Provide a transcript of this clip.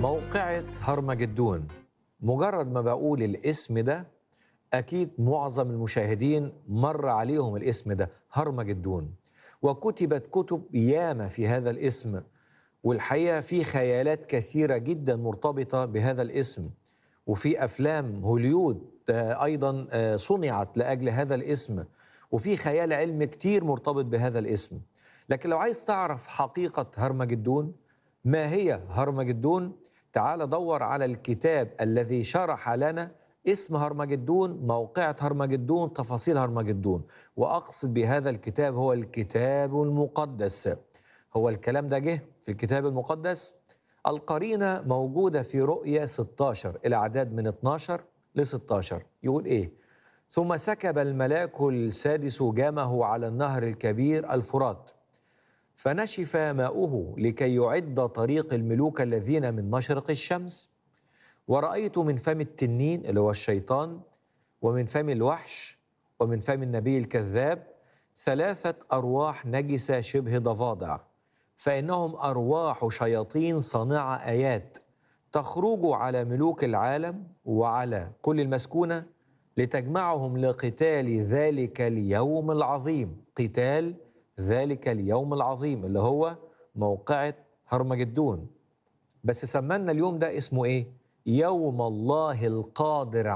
موقعة هرمجدون مجرد ما بقول الاسم ده أكيد معظم المشاهدين مر عليهم الاسم ده هرمجدون وكتبت كتب ياما في هذا الاسم والحقيقة في خيالات كثيرة جدا مرتبطة بهذا الاسم وفي أفلام هوليود آه، أيضا آه، صنعت لأجل هذا الاسم وفي خيال علمي كتير مرتبط بهذا الاسم لكن لو عايز تعرف حقيقة هرمجدون ما هي هرمجدون تعال دور على الكتاب الذي شرح لنا اسم هرمجدون موقعة هرمجدون تفاصيل هرمجدون وأقصد بهذا الكتاب هو الكتاب المقدس هو الكلام ده جه في الكتاب المقدس القرينة موجودة في رؤية 16 الأعداد من 12 ل 16 يقول إيه ثم سكب الملاك السادس جامه على النهر الكبير الفرات فنشف ماؤه لكي يعد طريق الملوك الذين من مشرق الشمس ورأيت من فم التنين اللي هو الشيطان ومن فم الوحش ومن فم النبي الكذاب ثلاثة أرواح نجسة شبه ضفادع فإنهم أرواح شياطين صانعة آيات تخرج على ملوك العالم وعلى كل المسكونة لتجمعهم لقتال ذلك اليوم العظيم قتال ذلك اليوم العظيم اللي هو موقعة هرمجدون بس سمنا اليوم ده اسمه ايه؟ يوم الله القادر